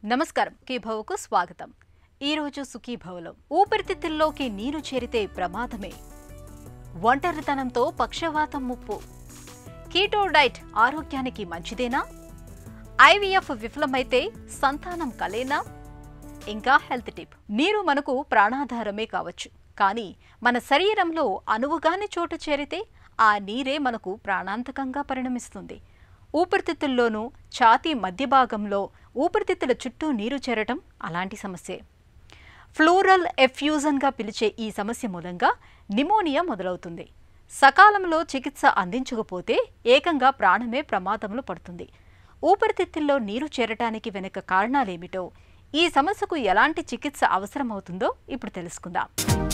నమస్కారం సుఖీభవకు స్వాగతం ఈరోజు సుఖీభవలో ఊపిరితిత్తుల్లోకి నీరు చేరితే ప్రమాదమే ఒంటరితనంతో పక్షవాతం ముప్పు కీటో డైట్ ఆరోగ్యానికి మంచిదేనా ఐవీఎఫ్ విఫలమైతే సంతానం కలేనా ఇంకా హెల్త్ టిప్ నీరు మనకు ప్రాణాధారమే కావచ్చు కానీ మన శరీరంలో అనువుగాని చోటు చేరితే ఆ నీరే మనకు ప్రాణాంతకంగా పరిణమిస్తుంది ఊపిరితిత్తుల్లోనూ ఛాతీ మధ్య భాగంలో ఊపిరితిత్తుల చుట్టూ నీరు చేరటం అలాంటి సమస్యే ఫ్లోరల్ ఎఫ్యూజన్గా పిలిచే ఈ సమస్య మూలంగా నిమోనియా మొదలవుతుంది సకాలంలో చికిత్స అందించకపోతే ఏకంగా ప్రాణమే ప్రమాదంలో పడుతుంది ఊపిరితిత్తుల్లో నీరు చేరటానికి వెనుక కారణాలేమిటో ఈ సమస్యకు ఎలాంటి చికిత్స అవసరమవుతుందో ఇప్పుడు తెలుసుకుందాం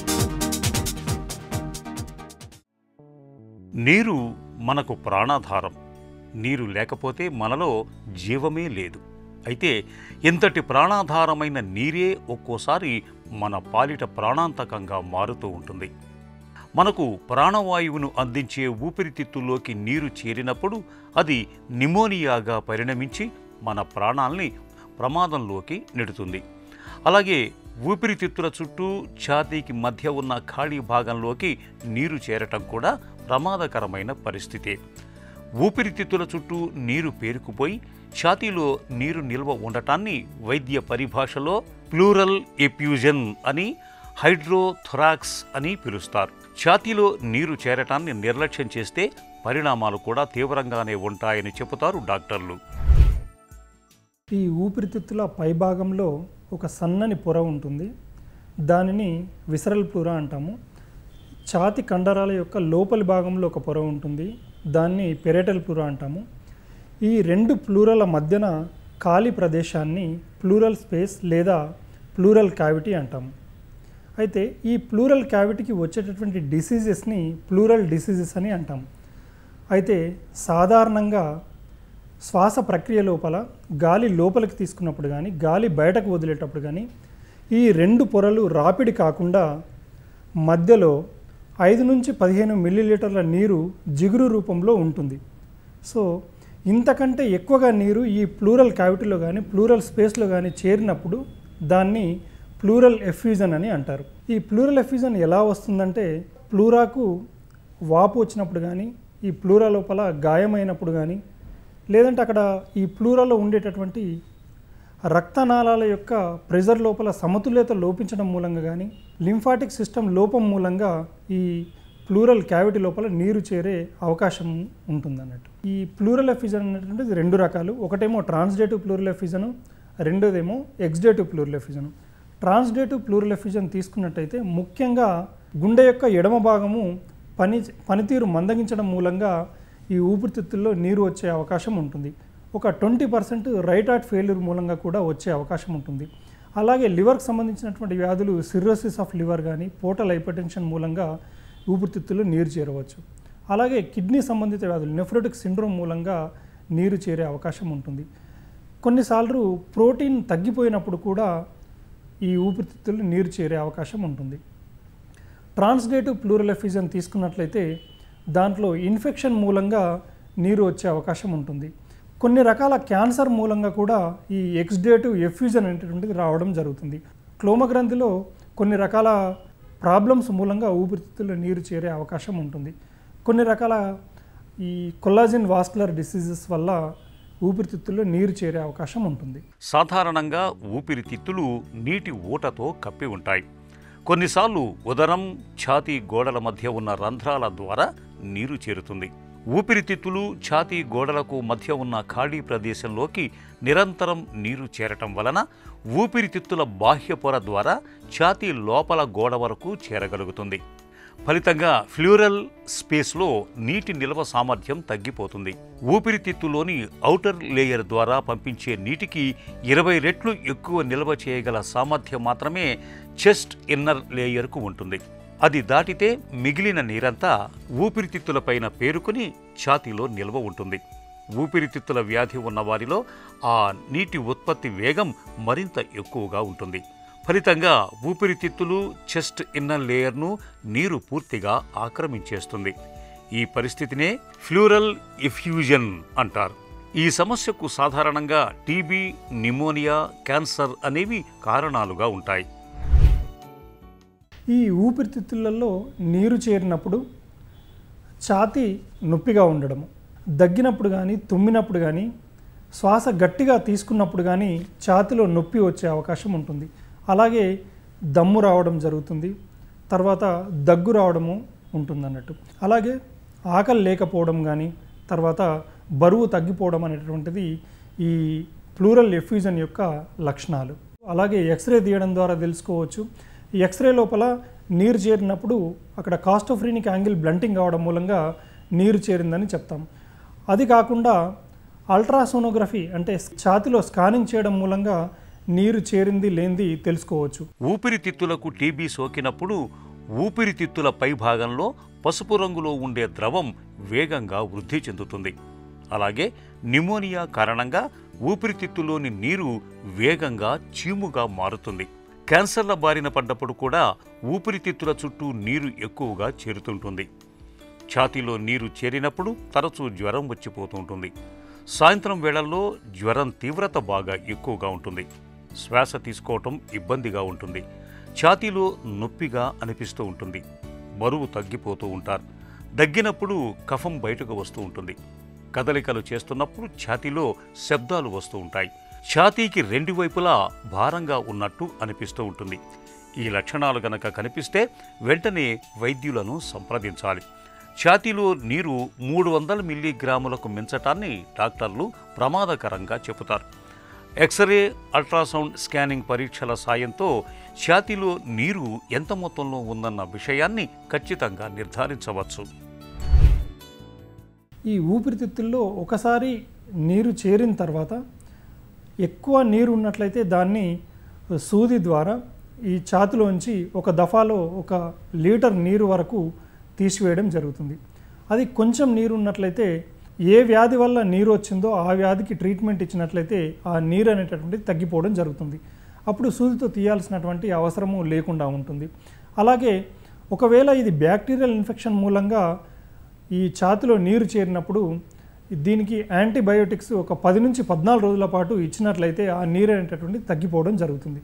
నీరు మనకు ప్రాణాధారం నీరు లేకపోతే మనలో జీవమే లేదు అయితే ఇంతటి ప్రాణాధారమైన నీరే ఒక్కోసారి మన పాలిట ప్రాణాంతకంగా మారుతూ ఉంటుంది మనకు ప్రాణవాయువును అందించే ఊపిరితిత్తుల్లోకి నీరు చేరినప్పుడు అది నిమోనియాగా పరిణమించి మన ప్రాణాల్ని ప్రమాదంలోకి నెడుతుంది అలాగే ఊపిరితిత్తుల చుట్టూ ఛాతీకి మధ్య ఉన్న ఖాళీ భాగంలోకి నీరు చేరటం కూడా ప్రమాదకరమైన పరిస్థితే ఊపిరితిత్తుల చుట్టూ నీరు పేరుకుపోయి ఛాతీలో నీరు నిల్వ ఉండటాన్ని వైద్య పరిభాషలో ప్లూరల్ ఎప్యూజన్ అని హైడ్రోథొరాక్స్ అని పిలుస్తారు ఛాతీలో నీరు చేరటాన్ని నిర్లక్ష్యం చేస్తే పరిణామాలు కూడా తీవ్రంగానే ఉంటాయని చెబుతారు డాక్టర్లు ఈ ఊపిరితిత్తుల పైభాగంలో ఒక సన్నని పొర ఉంటుంది దానిని విసరల్ ప్లూర అంటాము ఛాతి కండరాల యొక్క లోపలి భాగంలో ఒక పొర ఉంటుంది దాన్ని పెరేటల్ ప్లూర అంటాము ఈ రెండు ప్లూరల మధ్యన ఖాళీ ప్రదేశాన్ని ప్లూరల్ స్పేస్ లేదా ప్లూరల్ క్యావిటీ అంటాము అయితే ఈ ప్లూరల్ క్యావిటీకి వచ్చేటటువంటి డిసీజెస్ని ప్లూరల్ డిసీజెస్ అని అంటాము అయితే సాధారణంగా శ్వాస ప్రక్రియ లోపల గాలి లోపలికి తీసుకున్నప్పుడు కానీ గాలి బయటకు వదిలేటప్పుడు కానీ ఈ రెండు పొరలు రాపిడి కాకుండా మధ్యలో ఐదు నుంచి పదిహేను మిల్లీలీటర్ల నీరు జిగురు రూపంలో ఉంటుంది సో ఇంతకంటే ఎక్కువగా నీరు ఈ ప్లూరల్ క్యావిటీలో కానీ ప్లూరల్ స్పేస్లో కానీ చేరినప్పుడు దాన్ని ప్లూరల్ ఎఫ్యూజన్ అని అంటారు ఈ ప్లూరల్ ఎఫ్యూజన్ ఎలా వస్తుందంటే ప్లూరాకు వాపు వచ్చినప్పుడు కానీ ఈ ప్లూరా లోపల గాయమైనప్పుడు కానీ లేదంటే అక్కడ ఈ ప్లూరాలో ఉండేటటువంటి రక్తనాళాల యొక్క ప్రెజర్ లోపల సమతుల్యత లోపించడం మూలంగా కానీ లింఫాటిక్ సిస్టమ్ లోపం మూలంగా ఈ ప్లూరల్ క్యావిటీ లోపల నీరు చేరే అవకాశం ఉంటుంది అన్నట్టు ఈ ప్లూరల్ ఎఫిజన్ అనేటువంటిది రెండు రకాలు ఒకటేమో ట్రాన్స్డేటివ్ ప్లూరల్ ఎఫిజను రెండోదేమో exudative pleural effusion transudative pleural effusion తీసుకున్నట్టయితే ముఖ్యంగా గుండె యొక్క ఎడమ భాగము పని పనితీరు మందగించడం మూలంగా ఈ ఊపిరితిత్తుల్లో నీరు వచ్చే అవకాశం ఉంటుంది ఒక twenty percent right heart failure మూలంగా కూడా వచ్చే అవకాశం ఉంటుంది అలాగే లివర్కి సంబంధించినటువంటి వ్యాధులు సిర్రోసిస్ ఆఫ్ లివర్ కానీ పోటల్ హైపర్టెన్షన్ మూలంగా ఊపిరితిత్తుల్లో నీరు చేరవచ్చు అలాగే కిడ్నీ సంబంధిత వ్యాధులు నెఫ్రోటిక్ సిండ్రోమ్ మూలంగా నీరు చేరే అవకాశం ఉంటుంది కొన్నిసార్లు ప్రోటీన్ తగ్గిపోయినప్పుడు కూడా ఈ ఊపిరితిత్తుల్లో నీరు చేరే అవకాశం ఉంటుంది ట్రాన్స్డేటివ్ ప్లూరల్ ఎఫిజన్ తీసుకున్నట్లయితే దాంట్లో ఇన్ఫెక్షన్ మూలంగా నీరు వచ్చే అవకాశం ఉంటుంది కొన్ని రకాల క్యాన్సర్ మూలంగా కూడా ఈ ఎక్స్డేటివ్ ఎఫ్యూజన్ అనేటువంటిది రావడం జరుగుతుంది క్లోమగ్రంథిలో కొన్ని రకాల ప్రాబ్లమ్స్ మూలంగా ఊపిరితిత్తుల్లో నీరు చేరే అవకాశం ఉంటుంది కొన్ని రకాల ఈ కొల్లాజిన్ వాస్కులర్ డిసీజెస్ వల్ల ఊపిరితిత్తుల్లో నీరు చేరే అవకాశం ఉంటుంది సాధారణంగా ఊపిరితిత్తులు నీటి ఊటతో కప్పి ఉంటాయి కొన్నిసార్లు ఉదరం ఛాతీ గోడల మధ్య ఉన్న రంధ్రాల ద్వారా నీరు చేరుతుంది ఊపిరితిత్తులు ఛాతీ గోడలకు మధ్య ఉన్న ఖాళీ ప్రదేశంలోకి నిరంతరం నీరు చేరటం వలన ఊపిరితిత్తుల బాహ్య పొర ద్వారా ఛాతీ లోపల గోడ వరకు చేరగలుగుతుంది ఫలితంగా ఫ్లూరల్ స్పేస్లో నీటి నిల్వ సామర్థ్యం తగ్గిపోతుంది ఊపిరితిత్తులోని ఔటర్ లేయర్ ద్వారా పంపించే నీటికి ఇరవై రెట్లు ఎక్కువ నిల్వ చేయగల సామర్థ్యం మాత్రమే చెస్ట్ ఇన్నర్ లేయర్కు ఉంటుంది అది దాటితే మిగిలిన నీరంతా ఊపిరితిత్తులపైన పేరుకుని ఛాతీలో నిల్వ ఉంటుంది ఊపిరితిత్తుల వ్యాధి ఉన్న వారిలో ఆ నీటి ఉత్పత్తి వేగం మరింత ఎక్కువగా ఉంటుంది ఫలితంగా ఊపిరితిత్తులు చెస్ట్ ఇన్నర్ లేయర్ను నీరు పూర్తిగా ఆక్రమించేస్తుంది ఈ పరిస్థితినే ఫ్లూరల్ ఇఫ్యూజన్ అంటారు ఈ సమస్యకు సాధారణంగా టీబీ నిమోనియా క్యాన్సర్ అనేవి కారణాలుగా ఉంటాయి ఈ ఊపిరితిత్తులలో నీరు చేరినప్పుడు ఛాతీ నొప్పిగా ఉండడము దగ్గినప్పుడు కానీ తుమ్మినప్పుడు కానీ శ్వాస గట్టిగా తీసుకున్నప్పుడు కానీ ఛాతిలో నొప్పి వచ్చే అవకాశం ఉంటుంది అలాగే దమ్ము రావడం జరుగుతుంది తర్వాత దగ్గు రావడము ఉంటుంది అన్నట్టు అలాగే ఆకలి లేకపోవడం కానీ తర్వాత బరువు తగ్గిపోవడం అనేటువంటిది ఈ ప్లూరల్ ఎఫ్యూజన్ యొక్క లక్షణాలు అలాగే ఎక్స్రే తీయడం ద్వారా తెలుసుకోవచ్చు ఈ ఎక్స్రే లోపల నీరు చేరినప్పుడు అక్కడ కాస్టోఫ్రీనిక్ యాంగిల్ బ్లంటింగ్ కావడం మూలంగా నీరు చేరిందని చెప్తాం అది కాకుండా అల్ట్రాసోనోగ్రఫీ అంటే ఛాతిలో స్కానింగ్ చేయడం మూలంగా నీరు చేరింది లేనిది తెలుసుకోవచ్చు ఊపిరితిత్తులకు టీబీ సోకినప్పుడు ఊపిరితిత్తుల పైభాగంలో పసుపు రంగులో ఉండే ద్రవం వేగంగా వృద్ధి చెందుతుంది అలాగే నిమోనియా కారణంగా ఊపిరితిత్తులోని నీరు వేగంగా చీముగా మారుతుంది క్యాన్సర్ల బారిన పడ్డప్పుడు కూడా ఊపిరితిత్తుల చుట్టూ నీరు ఎక్కువగా చేరుతుంటుంది ఛాతీలో నీరు చేరినప్పుడు తరచూ జ్వరం వచ్చిపోతుంటుంది సాయంత్రం వేళల్లో జ్వరం తీవ్రత బాగా ఎక్కువగా ఉంటుంది శ్వాస తీసుకోవటం ఇబ్బందిగా ఉంటుంది ఛాతీలో నొప్పిగా అనిపిస్తూ ఉంటుంది బరువు తగ్గిపోతూ ఉంటారు దగ్గినప్పుడు కఫం బయటకు వస్తూ ఉంటుంది కదలికలు చేస్తున్నప్పుడు ఛాతీలో శబ్దాలు వస్తూ ఉంటాయి ఛాతీకి రెండు వైపులా భారంగా ఉన్నట్టు అనిపిస్తూ ఉంటుంది ఈ లక్షణాలు గనక కనిపిస్తే వెంటనే వైద్యులను సంప్రదించాలి ఛాతీలో నీరు మూడు వందల మిల్లీగ్రాములకు మించటాన్ని డాక్టర్లు ప్రమాదకరంగా చెబుతారు ఎక్స్రే అల్ట్రాసౌండ్ స్కానింగ్ పరీక్షల సాయంతో ఛాతీలో నీరు ఎంత మొత్తంలో ఉందన్న విషయాన్ని ఖచ్చితంగా నిర్ధారించవచ్చు ఈ ఊపిరితిత్తుల్లో ఒకసారి నీరు చేరిన తర్వాత ఎక్కువ నీరు ఉన్నట్లయితే దాన్ని సూది ద్వారా ఈ ఛాతిలోంచి ఒక దఫాలో ఒక లీటర్ నీరు వరకు తీసివేయడం జరుగుతుంది అది కొంచెం నీరు ఉన్నట్లయితే ఏ వ్యాధి వల్ల నీరు వచ్చిందో ఆ వ్యాధికి ట్రీట్మెంట్ ఇచ్చినట్లయితే ఆ నీరు అనేటటువంటిది తగ్గిపోవడం జరుగుతుంది అప్పుడు సూదితో తీయాల్సినటువంటి అవసరము లేకుండా ఉంటుంది అలాగే ఒకవేళ ఇది బ్యాక్టీరియల్ ఇన్ఫెక్షన్ మూలంగా ఈ ఛాతిలో నీరు చేరినప్పుడు దీనికి యాంటీబయోటిక్స్ ఒక పది నుంచి పద్నాలుగు రోజుల పాటు ఇచ్చినట్లయితే ఆ నీరు అనేటటువంటి తగ్గిపోవడం జరుగుతుంది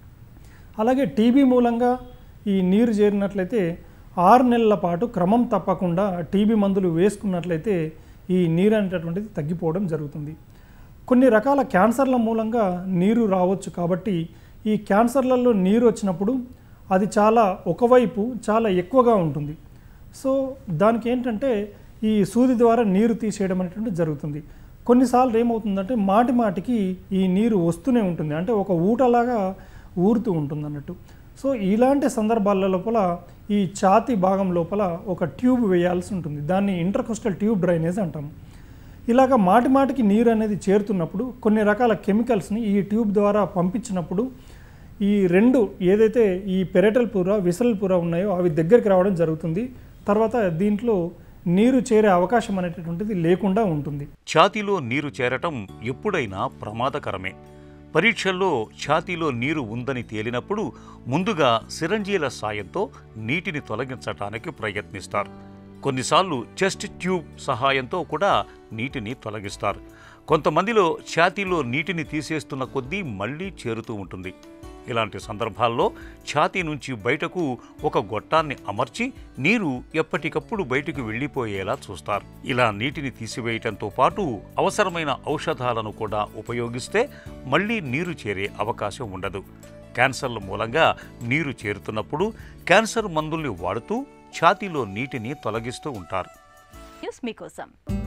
అలాగే టీబీ మూలంగా ఈ నీరు చేరినట్లయితే ఆరు నెలల పాటు క్రమం తప్పకుండా టీబీ మందులు వేసుకున్నట్లయితే ఈ నీరు అనేటటువంటిది తగ్గిపోవడం జరుగుతుంది కొన్ని రకాల క్యాన్సర్ల మూలంగా నీరు రావచ్చు కాబట్టి ఈ క్యాన్సర్లలో నీరు వచ్చినప్పుడు అది చాలా ఒకవైపు చాలా ఎక్కువగా ఉంటుంది సో దానికి ఏంటంటే ఈ సూది ద్వారా నీరు తీసేయడం అనేటువంటి జరుగుతుంది కొన్నిసార్లు ఏమవుతుందంటే మాటి మాటికి ఈ నీరు వస్తూనే ఉంటుంది అంటే ఒక ఊటలాగా ఊరుతూ ఉంటుంది అన్నట్టు సో ఇలాంటి సందర్భాల లోపల ఈ ఛాతీ భాగం లోపల ఒక ట్యూబ్ వేయాల్సి ఉంటుంది దాన్ని ఇంటర్కోస్టల్ ట్యూబ్ డ్రైనేజ్ అంటాము ఇలాగ మాటి మాటికి నీరు అనేది చేరుతున్నప్పుడు కొన్ని రకాల కెమికల్స్ని ఈ ట్యూబ్ ద్వారా పంపించినప్పుడు ఈ రెండు ఏదైతే ఈ పెరటల్ పూర విసరల్ పూర ఉన్నాయో అవి దగ్గరికి రావడం జరుగుతుంది తర్వాత దీంట్లో నీరు చేరే అవకాశం అనేటటువంటిది లేకుండా ఉంటుంది ఛాతీలో నీరు చేరటం ఎప్పుడైనా ప్రమాదకరమే పరీక్షల్లో ఛాతీలో నీరు ఉందని తేలినప్పుడు ముందుగా సిరంజీల సాయంతో నీటిని తొలగించటానికి ప్రయత్నిస్తారు కొన్నిసార్లు చెస్ట్ ట్యూబ్ సహాయంతో కూడా నీటిని తొలగిస్తారు కొంతమందిలో ఛాతీలో నీటిని తీసేస్తున్న కొద్దీ మళ్ళీ చేరుతూ ఉంటుంది ఇలాంటి సందర్భాల్లో ఛాతీ నుంచి బయటకు ఒక గొట్టాన్ని అమర్చి నీరు ఎప్పటికప్పుడు బయటకు వెళ్ళిపోయేలా చూస్తారు ఇలా నీటిని తీసివేయటంతో పాటు అవసరమైన ఔషధాలను కూడా ఉపయోగిస్తే మళ్ళీ నీరు చేరే అవకాశం ఉండదు క్యాన్సర్ల మూలంగా నీరు చేరుతున్నప్పుడు క్యాన్సర్ మందుల్ని వాడుతూ ఛాతీలో నీటిని తొలగిస్తూ ఉంటారు న్యూస్ మీకోసం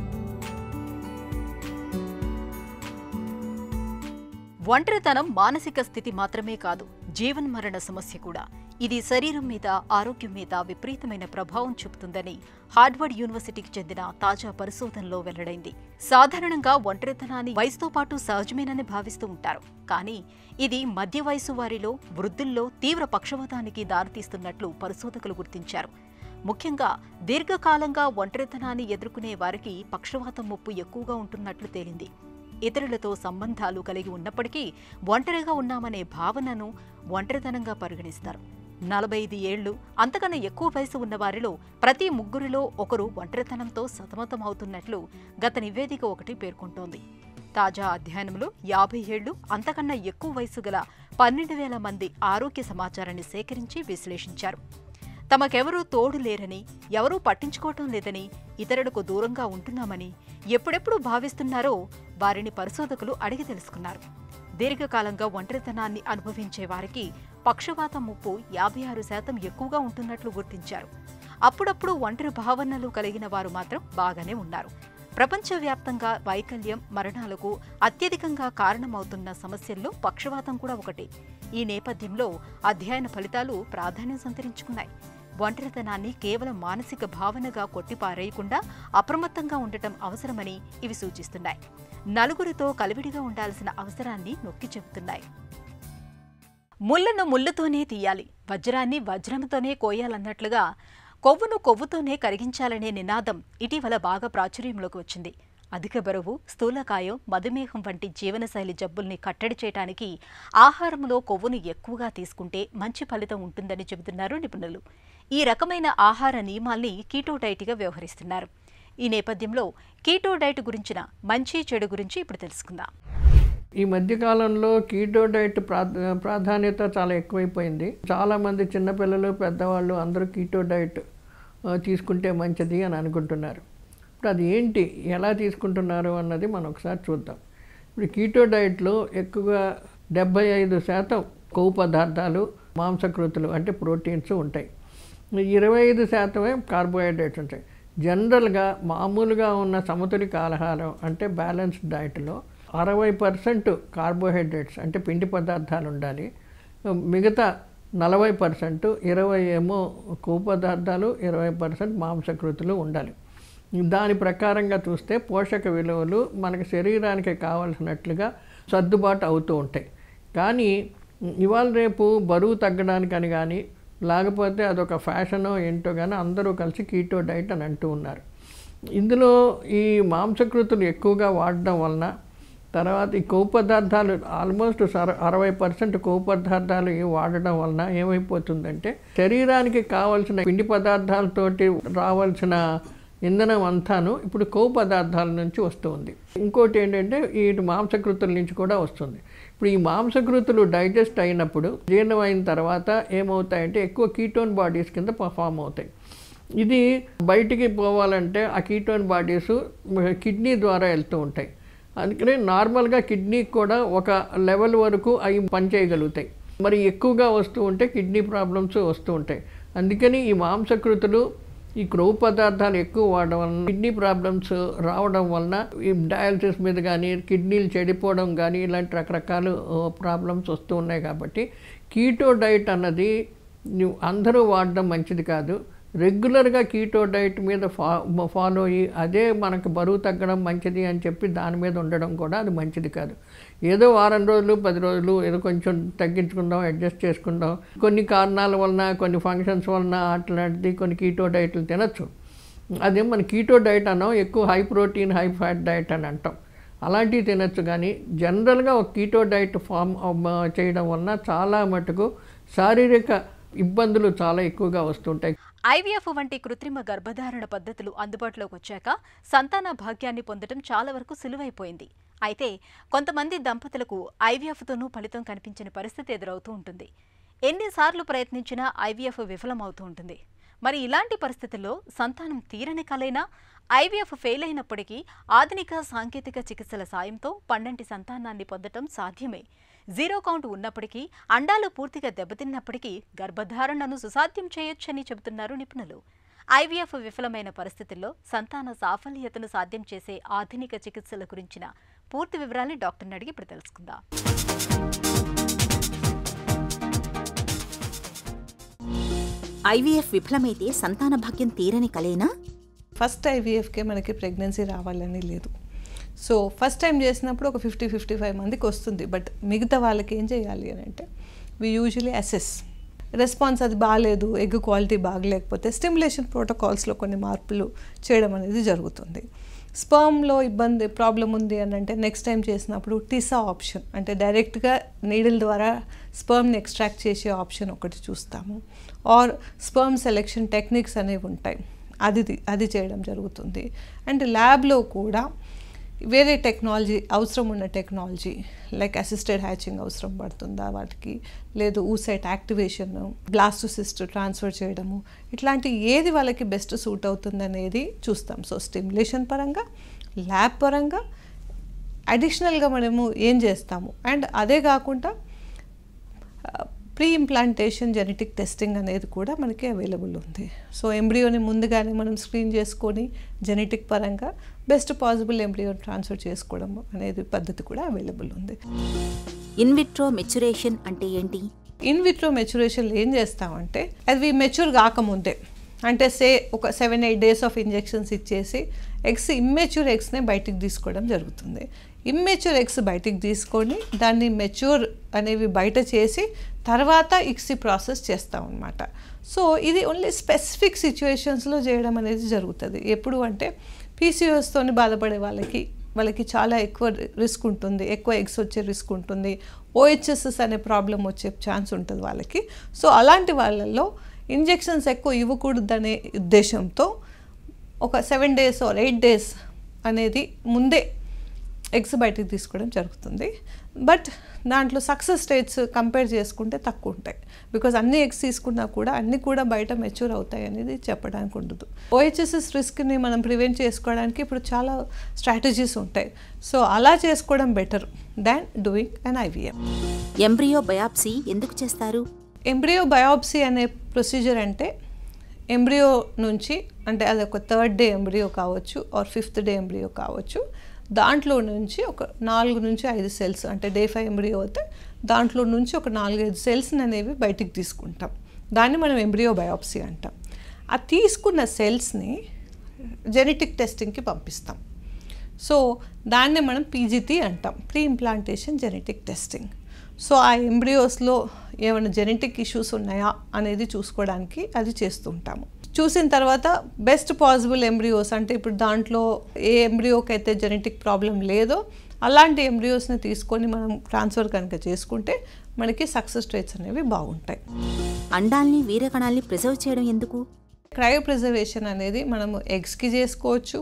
ఒంటరితనం మానసిక స్థితి మాత్రమే కాదు జీవన్మరణ సమస్య కూడా ఇది శరీరం మీద ఆరోగ్యం మీద విపరీతమైన ప్రభావం చూపుతుందని హార్వర్డ్ యూనివర్సిటీకి చెందిన తాజా పరిశోధనలో వెల్లడైంది సాధారణంగా ఒంటరితనాన్ని వయసుతో పాటు సహజమేనని భావిస్తూ ఉంటారు కానీ ఇది మధ్య వయసు వారిలో వృద్ధుల్లో తీవ్ర పక్షవాతానికి దారితీస్తున్నట్లు పరిశోధకులు గుర్తించారు ముఖ్యంగా దీర్ఘకాలంగా ఒంటరితనాన్ని ఎదుర్కొనే వారికి పక్షవాతం ముప్పు ఎక్కువగా ఉంటున్నట్లు తేలింది ఇతరులతో సంబంధాలు కలిగి ఉన్నప్పటికీ ఒంటరిగా ఉన్నామనే భావనను ఒంటరితనంగా పరిగణిస్తారు నలభై ఐదు ఏళ్లు అంతకన్నా ఎక్కువ వయసు ఉన్న వారిలో ప్రతి ముగ్గురిలో ఒకరు ఒంటరితనంతో సతమతమవుతున్నట్లు గత నివేదిక ఒకటి పేర్కొంటోంది తాజా అధ్యయనంలో యాభై ఏళ్లు అంతకన్నా ఎక్కువ వయసు గల పన్నెండు వేల మంది ఆరోగ్య సమాచారాన్ని సేకరించి విశ్లేషించారు తమకెవరూ తోడు లేరని ఎవరూ పట్టించుకోవటం లేదని ఇతరులకు దూరంగా ఉంటున్నామని ఎప్పుడెప్పుడు భావిస్తున్నారో వారిని పరిశోధకులు అడిగి తెలుసుకున్నారు దీర్ఘకాలంగా ఒంటరితనాన్ని అనుభవించే వారికి పక్షవాతం ముప్పు యాభై ఆరు శాతం ఎక్కువగా ఉంటున్నట్లు గుర్తించారు అప్పుడప్పుడు ఒంటరి భావనలు కలిగిన వారు మాత్రం బాగానే ఉన్నారు ప్రపంచవ్యాప్తంగా వైకల్యం మరణాలకు అత్యధికంగా కారణమవుతున్న సమస్యల్లో పక్షవాతం కూడా ఒకటి ఈ నేపథ్యంలో అధ్యయన ఫలితాలు ప్రాధాన్యం సంతరించుకున్నాయి ఒంటరితనాన్ని కేవలం మానసిక భావనగా కొట్టిపారేయకుండా అప్రమత్తంగా ఉండటం అవసరమని ఇవి సూచిస్తున్నాయి నలుగురితో కలివిడిగా ఉండాల్సిన అవసరాన్ని నొక్కి చెబుతున్నాయి ముళ్ళను ముళ్ళుతోనే తీయాలి వజ్రాన్ని వజ్రంతోనే కోయాలన్నట్లుగా కొవ్వును కొవ్వుతోనే కరిగించాలనే నినాదం ఇటీవల బాగా ప్రాచుర్యంలోకి వచ్చింది అధిక బరువు స్థూలకాయం మధుమేహం వంటి జీవనశైలి జబ్బుల్ని కట్టడి చేయడానికి ఆహారంలో కొవ్వును ఎక్కువగా తీసుకుంటే మంచి ఫలితం ఉంటుందని చెబుతున్నారు నిపుణులు ఈ రకమైన ఆహార నియమాల్ని కీటో డైట్గా వ్యవహరిస్తున్నారు ఈ నేపథ్యంలో కీటో డైట్ గురించిన మంచి చెడు గురించి ఇప్పుడు తెలుసుకుందాం ఈ మధ్యకాలంలో కీటో డైట్ ప్రా ప్రాధాన్యత చాలా ఎక్కువైపోయింది చాలామంది చిన్నపిల్లలు పెద్దవాళ్ళు అందరూ కీటో డైట్ ఆ, తీసుకుంటే మంచిది అని అనుకుంటున్నారు ఇప్పుడు అది ఏంటి ఎలా తీసుకుంటున్నారు అన్నది మనం ఒకసారి చూద్దాం ఇప్పుడు కీటో డైట్లో ఎక్కువగా డెబ్బై ఐదు శాతం కొవ్వు పదార్థాలు మాంసకృతులు అంటే ప్రోటీన్స్ ఉంటాయి ఇరవై ఐదు శాతమే కార్బోహైడ్రేట్స్ ఉంటాయి జనరల్గా మామూలుగా ఉన్న సమతులిక ఆహారం అంటే బ్యాలెన్స్డ్ డైట్లో అరవై పర్సెంట్ కార్బోహైడ్రేట్స్ అంటే పిండి పదార్థాలు ఉండాలి మిగతా నలభై పర్సెంట్ ఇరవై ఏమో కొవ్వు పదార్థాలు ఇరవై పర్సెంట్ మాంసకృతులు ఉండాలి దాని ప్రకారంగా చూస్తే పోషక విలువలు మనకి శరీరానికి కావాల్సినట్లుగా సర్దుబాటు అవుతూ ఉంటాయి కానీ ఇవాళ రేపు బరువు తగ్గడానికని కానీ లేకపోతే అదొక ఫ్యాషనో ఏంటో కానీ అందరూ కలిసి కీటో డైట్ అని అంటూ ఉన్నారు ఇందులో ఈ మాంసకృతులు ఎక్కువగా వాడడం వలన తర్వాత ఈ కొవ్వు పదార్థాలు ఆల్మోస్ట్ సర అరవై పర్సెంట్ కొవ్వు పదార్థాలు ఇవి వాడడం వలన ఏమైపోతుందంటే శరీరానికి కావాల్సిన పిండి పదార్థాలతోటి రావాల్సిన ఇంధనం అంతాను ఇప్పుడు కొవ్వు పదార్థాల నుంచి వస్తుంది ఇంకోటి ఏంటంటే ఈ మాంసకృతుల నుంచి కూడా వస్తుంది ఇప్పుడు ఈ మాంసకృతులు డైజెస్ట్ అయినప్పుడు జీర్ణం అయిన తర్వాత ఏమవుతాయంటే ఎక్కువ కీటోన్ బాడీస్ కింద పర్ఫామ్ అవుతాయి ఇది బయటికి పోవాలంటే ఆ కీటోన్ బాడీస్ కిడ్నీ ద్వారా వెళ్తూ ఉంటాయి అందుకని నార్మల్గా కిడ్నీకి కూడా ఒక లెవెల్ వరకు అవి పనిచేయగలుగుతాయి మరి ఎక్కువగా వస్తూ ఉంటే కిడ్నీ ప్రాబ్లమ్స్ వస్తూ ఉంటాయి అందుకని ఈ మాంసకృతులు ఈ క్రొవ్వు పదార్థాలు ఎక్కువ వాడడం వలన కిడ్నీ ప్రాబ్లమ్స్ రావడం వలన ఈ డయాలసిస్ మీద కానీ కిడ్నీలు చెడిపోవడం కానీ ఇలాంటి రకరకాల ప్రాబ్లమ్స్ వస్తూ ఉన్నాయి కాబట్టి కీటో డైట్ అన్నది నువ్వు అందరూ వాడడం మంచిది కాదు రెగ్యులర్గా కీటో డైట్ మీద ఫా ఫాలో అయ్యి అదే మనకు బరువు తగ్గడం మంచిది అని చెప్పి దాని మీద ఉండడం కూడా అది మంచిది కాదు ఏదో వారం రోజులు పది రోజులు ఏదో కొంచెం తగ్గించుకుందాం అడ్జస్ట్ చేసుకుందాం కొన్ని కారణాల వలన కొన్ని ఫంక్షన్స్ వలన అట్లాంటిది కొన్ని కీటో డైట్లు తినచ్చు అదే మన కీటో డైట్ అన్నాం ఎక్కువ high protein high fat diet అని అంటాం అలాంటివి తినచ్చు కానీ జనరల్గా ఒక కీటో డైట్ ఫామ్ చేయడం వలన చాలా మటుకు శారీరక ఇబ్బందులు చాలా ఎక్కువగా వస్తుంటాయి ఐవీఎఫ్ వంటి కృత్రిమ గర్భధారణ పద్ధతులు అందుబాటులోకి వచ్చాక సంతాన భాగ్యాన్ని పొందడం చాలా వరకు సులువైపోయింది అయితే కొంతమంది దంపతులకు ఐవీఎఫ్తోనూ ఫలితం కనిపించని పరిస్థితి ఎదురవుతూ ఉంటుంది ఎన్నిసార్లు ప్రయత్నించినా ఐవీఎఫ్ విఫలమవుతూ ఉంటుంది మరి ఇలాంటి పరిస్థితుల్లో సంతానం తీరని కలైనా ఐవీఎఫ్ ఫెయిల్ అయినప్పటికీ ఆధునిక సాంకేతిక చికిత్సల సాయంతో పండంటి సంతానాన్ని పొందటం సాధ్యమే జీరో కౌంట్ ఉన్నప్పటికీ అండాలు పూర్తిగా దెబ్బతిన్నప్పటికీ గర్భధారణను సుసాధ్యం చేయొచ్చని చెబుతున్నారు నిపుణులు ఐవీఎఫ్ విఫలమైన పరిస్థితుల్లో సంతాన సాఫల్యతను సాధ్యం చేసే ఆధునిక చికిత్సల గురించిన పూర్తి వివరాల్ని డాక్టర్ని అడిగి ఇప్పుడు తెలుసుకుందాం ఐవీఎఫ్ విఫలమైతే సంతాన భాగ్యం తీరని కలేనా ఫస్ట్ ఐవీఎఫ్కే మనకి ప్రెగ్నెన్సీ రావాలని లేదు సో ఫస్ట్ టైం చేసినప్పుడు ఒక ఫిఫ్టీ ఫిఫ్టీ ఫైవ్ మందికి వస్తుంది బట్ మిగతా వాళ్ళకి ఏం చేయాలి అని అంటే వి యూజువలీ అసెస్ రెస్పాన్స్ అది బాగాలేదు ఎగ్ క్వాలిటీ బాగలేకపోతే స్టిమ్యులేషన్ ప్రోటోకాల్స్లో కొన్ని మార్పులు చేయడం అనేది జరుగుతుంది స్పర్మ్లో ఇబ్బంది ప్రాబ్లం ఉంది అని అంటే నెక్స్ట్ టైం చేసినప్పుడు టిసా ఆప్షన్ అంటే డైరెక్ట్గా నీడిల్ ద్వారా స్పర్మ్ని ఎక్స్ట్రాక్ట్ చేసే ఆప్షన్ ఒకటి చూస్తాము ఆర్ స్పర్మ్ సెలెక్షన్ టెక్నిక్స్ అనేవి ఉంటాయి అది అది చేయడం జరుగుతుంది అండ్ ల్యాబ్లో కూడా వేరే టెక్నాలజీ అవసరం ఉన్న టెక్నాలజీ లైక్ అసిస్టెడ్ హ్యాచింగ్ అవసరం పడుతుందా వాటికి లేదు ఊసైట్ యాక్టివేషన్ బ్లాస్టోసిస్ట్ ట్రాన్స్ఫర్ చేయడము ఇట్లాంటి ఏది వాళ్ళకి బెస్ట్ సూట్ అవుతుంది అనేది చూస్తాం సో స్టిమ్యులేషన్ పరంగా ల్యాబ్ పరంగా అడిషనల్గా మనము ఏం చేస్తాము అండ్ అదే కాకుండా ప్రీ ఇంప్లాంటేషన్ జెనెటిక్ టెస్టింగ్ అనేది కూడా మనకి అవైలబుల్ ఉంది సో ఎంబ్రియోని ముందుగానే మనం స్క్రీన్ చేసుకొని జెనెటిక్ పరంగా బెస్ట్ పాసిబుల్ ఎంబ్రియో ట్రాన్స్ఫర్ చేసుకోవడం అనేది పద్ధతి కూడా అవైలబుల్ ఉంది ఇన్విట్రో మెచ్యురేషన్ అంటే ఏంటి ఇన్ విట్రో మెచ్యురేషన్లో ఏం చేస్తామంటే అది మెచ్యూర్ కాకముందే అంటే సే ఒక seven eight days of injections ఇచ్చేసి ఎగ్స్ ఇమ్మెచ్యూర్ ఎగ్స్నే బయటికి తీసుకోవడం జరుగుతుంది ఇమ్మెచ్యూర్ ఎగ్స్ బయటికి తీసుకొని దాన్ని మెచ్యూర్ అనేవి బయట చేసి తర్వాత ఇక్సి ప్రాసెస్ చేస్తాం అనమాట సో ఇది ఓన్లీ స్పెసిఫిక్ సిచ్యువేషన్స్లో చేయడం అనేది జరుగుతుంది ఎప్పుడు అంటే పీసీఓస్తోని బాధపడే వాళ్ళకి వాళ్ళకి చాలా ఎక్కువ రిస్క్ ఉంటుంది ఎక్కువ ఎగ్స్ వచ్చే రిస్క్ ఉంటుంది ఓహెచ్ఎస్ఎస్ అనే ప్రాబ్లం వచ్చే ఛాన్స్ ఉంటుంది వాళ్ళకి సో అలాంటి వాళ్ళల్లో ఇంజెక్షన్స్ ఎక్కువ ఇవ్వకూడదనే ఉద్దేశంతో ఒక seven days or eight days అనేది ముందే ఎగ్స్ బయటికి తీసుకోవడం జరుగుతుంది బట్ దాంట్లో సక్సెస్ రేట్స్ కంపేర్ చేసుకుంటే తక్కువ ఉంటాయి బికాజ్ అన్ని ఎగ్స్ తీసుకున్నా కూడా అన్ని కూడా బయట మెచ్యూర్ అవుతాయి అనేది చెప్పడానికి ఉండదు ఓహెచ్ఎస్ఎస్ రిస్క్ని మనం ప్రివెంట్ చేసుకోవడానికి ఇప్పుడు చాలా స్ట్రాటజీస్ ఉంటాయి సో అలా చేసుకోవడం better than doing an IVM embryo biopsy ఎందుకు చేస్తారు ఎంబ్రియో బయాప్సీ అనే ప్రొసీజర్ అంటే ఎంబ్రియో నుంచి అంటే అది ఒక థర్డ్ డే ఎంబ్రియో కావచ్చు ఆర్ ఫిఫ్త్ డే ఎంబ్రియో కావచ్చు దాంట్లో నుంచి ఒక నాలుగు నుంచి ఐదు సెల్స్ అంటే డే ఫైవ్ ఎంబ్రియో అయితే దాంట్లో నుంచి ఒక నాలుగైదు సెల్స్ అనేవి బయటికి తీసుకుంటాం దాన్ని మనం ఎంబ్రియో బయాప్సీ అంటాం ఆ తీసుకున్న సెల్స్ని జెనెటిక్ టెస్టింగ్కి పంపిస్తాం సో దాన్నే మనం పీజీటీ అంటాం pre implantation genetic testing so ఆ ఎంబ్రియోస్లో ఏమైనా జెనెటిక్ ఇష్యూస్ ఉన్నాయా అనేది చూసుకోవడానికి అది చేస్తుంటాము చూసిన తర్వాత బెస్ట్ పాసిబుల్ ఎంబ్రియోస్ అంటే ఇప్పుడు దాంట్లో ఏ ఎంబ్రియోకి అయితే జెనెటిక్ ప్రాబ్లం లేదో అలాంటి ఎంబ్రియోస్ని తీసుకొని మనం ట్రాన్స్ఫర్ కనుక చేసుకుంటే మనకి సక్సెస్ రేట్స్ అనేవి బాగుంటాయి అండాల్ని వీరకణాల్ని ప్రిజర్వ్ చేయడం ఎందుకు క్రయో ప్రిజర్వేషన్ అనేది మనము ఎగ్స్కి చేసుకోవచ్చు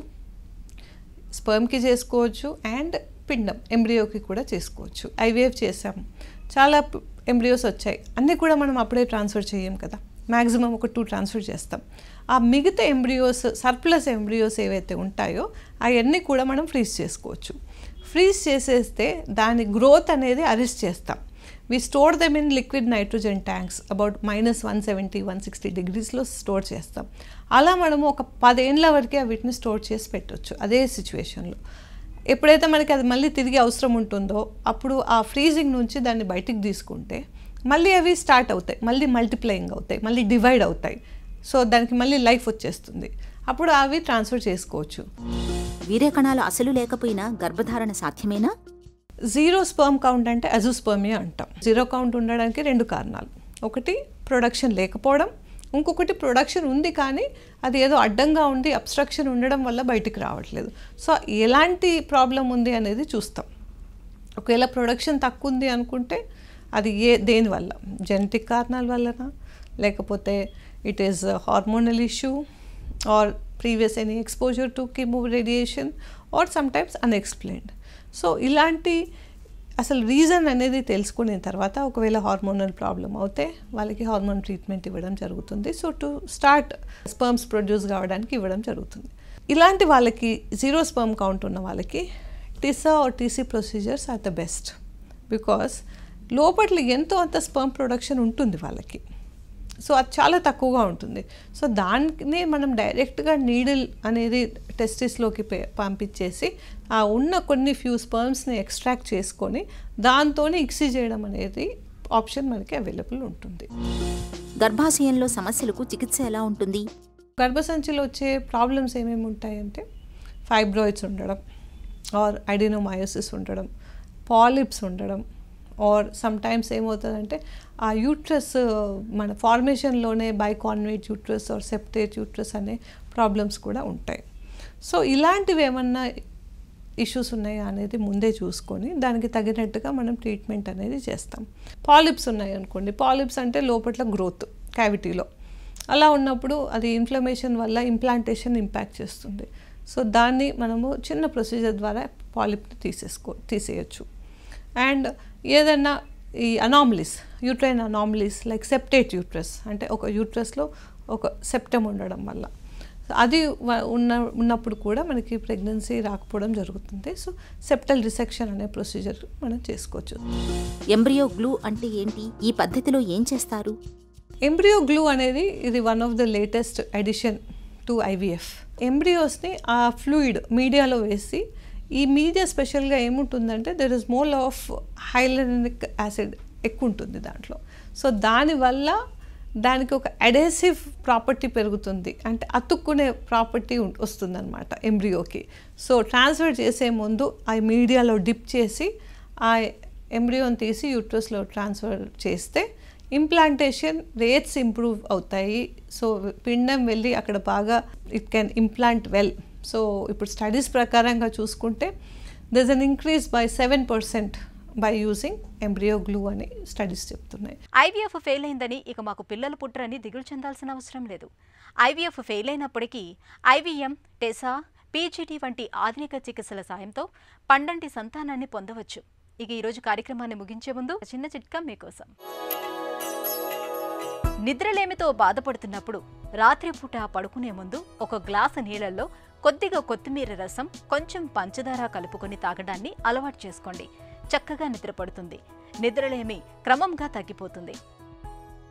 స్పర్మ్కి చేసుకోవచ్చు అండ్ పిండం ఎంబ్రియోకి కూడా చేసుకోవచ్చు ఐవీఎఫ్ చేసాము చాలా ఎంబ్రియోస్ వచ్చాయి అన్నీ కూడా మనం అప్పుడే ట్రాన్స్ఫర్ చేయం కదా మ్యాక్సిమం ఒక టూ ట్రాన్స్ఫర్ చేస్తాం ఆ మిగతా ఎంబ్రియోస్ సర్ప్లస్ ఎంబ్రియోస్ ఏవైతే ఉంటాయో అవన్నీ కూడా మనం ఫ్రీజ్ చేసుకోవచ్చు ఫ్రీజ్ చేసేస్తే దాని గ్రోత్ అనేది అరెస్ట్ చేస్తాం we store them in liquid nitrogen tanks about minus one seventy one sixty డిగ్రీస్లో స్టోర్ చేస్తాం అలా మనము ఒక పదేళ్ళ వరకే వీటిని స్టోర్ చేసి పెట్టవచ్చు అదే సిచ్యువేషన్లో ఎప్పుడైతే మనకి అది మళ్ళీ తిరిగి అవసరం ఉంటుందో అప్పుడు ఆ ఫ్రీజింగ్ నుంచి దాన్ని బయటికి తీసుకుంటే మళ్ళీ అవి స్టార్ట్ అవుతాయి మళ్ళీ మల్టిప్లయింగ్ అవుతాయి మళ్ళీ డివైడ్ అవుతాయి సో దానికి మళ్ళీ లైఫ్ వచ్చేస్తుంది అప్పుడు అవి ట్రాన్స్ఫర్ చేసుకోవచ్చు వీరకణాలు అసలు లేకపోయినా గర్భధారణ సాధ్యమేనా జీరో స్పర్మ్ కౌంట్ అంటే అజుస్పర్మియా అంటాం జీరో కౌంట్ ఉండడానికి రెండు కారణాలు ఒకటి ప్రొడక్షన్ లేకపోవడం ఇంకొకటి ప్రొడక్షన్ ఉంది కానీ అది ఏదో అడ్డంగా ఉండి అబ్స్ట్రక్షన్ ఉండడం వల్ల బయటికి రావట్లేదు సో ఎలాంటి ప్రాబ్లం ఉంది అనేది చూస్తాం ఒకవేళ ప్రొడక్షన్ తక్కువ ఉంది అనుకుంటే అది ఏ దేనివల్ల జెనెటిక్ కారణాల వలన లేకపోతే it is hormonal issue or previous any exposure to chemo radiation or sometimes unexplained so ఇలాంటి అసలు రీజన్ అనేది తెలుసుకున్న తర్వాత ఒకవేళ హార్మోనల్ ప్రాబ్లం అవుతే వాళ్ళకి హార్మోన్ ట్రీట్మెంట్ ఇవ్వడం జరుగుతుంది so to start sperms produce కావడానికి ఇవ్వడం జరుగుతుంది ఇలాంటి వాళ్ళకి జీరో స్పర్మ్ కౌంట్ ఉన్న వాళ్ళకి TESA or TESE procedures are the best because లోపట్ల ఎంతో అంత స్పర్మ్ ప్రొడక్షన్ ఉంటుంది వాళ్ళకి సో అది చాలా తక్కువగా ఉంటుంది సో దాన్ని మనం డైరెక్ట్గా నీడిల్ అనేది టెస్టిస్లోకి పంపించేసి ఆ ఉన్న కొన్ని ఫ్యూ స్పర్మ్స్ని ఎక్స్ట్రాక్ట్ చేసుకొని దాంతో ఇక్సీ చేయడం అనేది ఆప్షన్ మనకి అవైలబుల్ ఉంటుంది గర్భాశయంలో సమస్యలకు చికిత్స ఎలా ఉంటుంది గర్భసంచిలో వచ్చే ప్రాబ్లమ్స్ ఏమేమి ఉంటాయంటే ఫైబ్రాయిడ్స్ ఉండడం ఆర్ ఐడినోమయోసిస్ ఉండడం పాలిప్స్ ఉండడం ఆర్ సమ్ టైమ్స్ ఏమవుతుందంటే ఆ యూట్రస్ మన ఫార్మేషన్లోనే bicornuate uterus or septate uterus అనే ప్రాబ్లమ్స్ కూడా ఉంటాయి సో ఇలాంటివి ఏమన్నా ఇష్యూస్ ఉన్నాయా అనేది ముందే చూసుకొని దానికి తగినట్టుగా మనం ట్రీట్మెంట్ అనేది చేస్తాం పాలిప్స్ ఉన్నాయి అనుకోండి పాలిప్స్ అంటే లోపల గ్రోత్ క్యావిటీలో అలా ఉన్నప్పుడు అది ఇన్ఫ్లమేషన్ వల్ల ఇంప్లాంటేషన్ ఇంపాక్ట్ చేస్తుంది సో దాన్ని మనము చిన్న ప్రొసీజర్ ద్వారా పాలిప్ని తీసేసుకో తీసేయచ్చు అండ్ ఏదన్నా ఈ anomalies uterine anomalies like septate uterus అంటే ఒక యూట్రస్లో ఒక సెప్టమ్ ఉండడం వల్ల అది వ- ఉన్న ఉన్నప్పుడు కూడా మనకి ప్రెగ్నెన్సీ రాకపోవడం జరుగుతుంది సో సెప్టల్ రిసెక్షన్ అనే ప్రొసీజర్ మనం చేసుకోవచ్చు ఎంబ్రియో గ్లూ అంటే ఏంటి ఈ పద్ధతిలో ఏం చేస్తారు ఎంబ్రియో గ్లూ అనేది ఇది one of the latest edition to IVF ఎంబ్రియోస్ని ఆ ఫ్లూయిడ్ మీడియాలో వేసి ఈ మీడియా స్పెషల్గా ఏముంటుందంటే there is mole of hyaluronic acid ఎక్కువ ఉంటుంది దాంట్లో సో దానివల్ల దానికి ఒక అడేసివ్ ప్రాపర్టీ పెరుగుతుంది అంటే అతుక్కునే ప్రాపర్టీ వస్తుందన్నమాట ఎంబ్రియోకి సో ట్రాన్స్ఫర్ చేసే ముందు ఆ మీడియాలో డిప్ చేసి ఆ ఎంబ్రియోని తీసి యూట్రస్లో ట్రాన్స్ఫర్ చేస్తే ఇంప్లాంటేషన్ రేట్స్ ఇంప్రూవ్ అవుతాయి సో పిండం వెళ్ళి అక్కడ బాగా it can implant well so ఇప్పుడు స్టడీస్ ప్రకారంగా చూసుకుంటే there an increase by seven percent by using embryo glue అని స్టడీస్ చెప్తున్నాయి ఐవీఎఫ్ ఫెయిల్ అయిందని ఇక మాకు పిల్లలు పుట్టరని దిగులు చెందాల్సిన అవసరం లేదు ఐవీఎఫ్ ఫెయిల్ అయినప్పటికీ ఐవీఎం టెసా పీజీటీ వంటి ఆధునిక చికిత్సల సాయంతో పండంటి సంతానాన్ని పొందవచ్చు ఇక ఈరోజు కార్యక్రమాన్ని ముగించే ముందు ఒక చిన్న చిట్కా మీకోసం నిద్రలేమితో బాధపడుతున్నప్పుడు రాత్రిపూట పడుకునే ముందు ఒక గ్లాసు నీళ్లలో కొద్దిగా కొత్తిమీర రసం కొంచెం పంచదార కలుపుకొని తాగడాన్ని అలవాటు చేసుకోండి చక్కగా నిద్రపడుతుంది నిద్రలేమి క్రమంగా తగ్గిపోతుంది